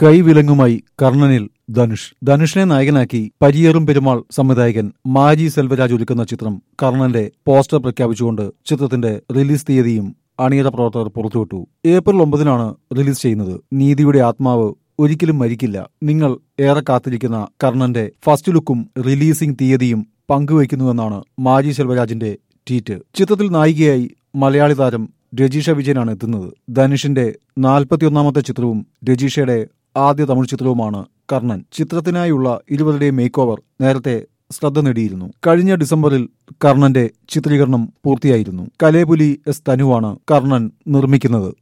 കൈവിലങ്ങുമായി കർണനിൽ ധനുഷ് ധനുഷിനെ നായകനാക്കി പരിയേറും പെരുമാൾ സംവിധായകൻ മാജി സെൽവരാജ് ഒരുക്കുന്ന ചിത്രം കർണന്റെ പോസ്റ്റർ പ്രഖ്യാപിച്ചുകൊണ്ട് ചിത്രത്തിന്റെ റിലീസ് തീയതിയും അണിയറ പ്രവർത്തകർ പുറത്തുവിട്ടു ഏപ്രിൽ ഒമ്പതിനാണ് റിലീസ് ചെയ്യുന്നത് നീതിയുടെ ആത്മാവ് ഒരിക്കലും മരിക്കില്ല നിങ്ങൾ ഏറെ കാത്തിരിക്കുന്ന കർണന്റെ ഫസ്റ്റ് ലുക്കും റിലീസിംഗ് തീയതിയും പങ്കുവയ്ക്കുന്നുവെന്നാണ് മാജി സെൽവരാജിന്റെ ട്വീറ്റ് ചിത്രത്തിൽ നായികയായി മലയാളി താരം രജീഷ വിജയനാണ് എത്തുന്നത് ധനുഷിന്റെ നാൽപ്പത്തിയൊന്നാമത്തെ ചിത്രവും രജീഷയുടെ ആദ്യ തമിഴ് ചിത്രവുമാണ് കർണൻ ചിത്രത്തിനായുള്ള ഇരുവരുടെയും മേക്ക് ഓവർ നേരത്തെ ശ്രദ്ധ നേടിയിരുന്നു കഴിഞ്ഞ ഡിസംബറിൽ കർണന്റെ ചിത്രീകരണം പൂർത്തിയായിരുന്നു കലേപുലി എസ് തനുവാണ് കർണൻ നിർമ്മിക്കുന്നത്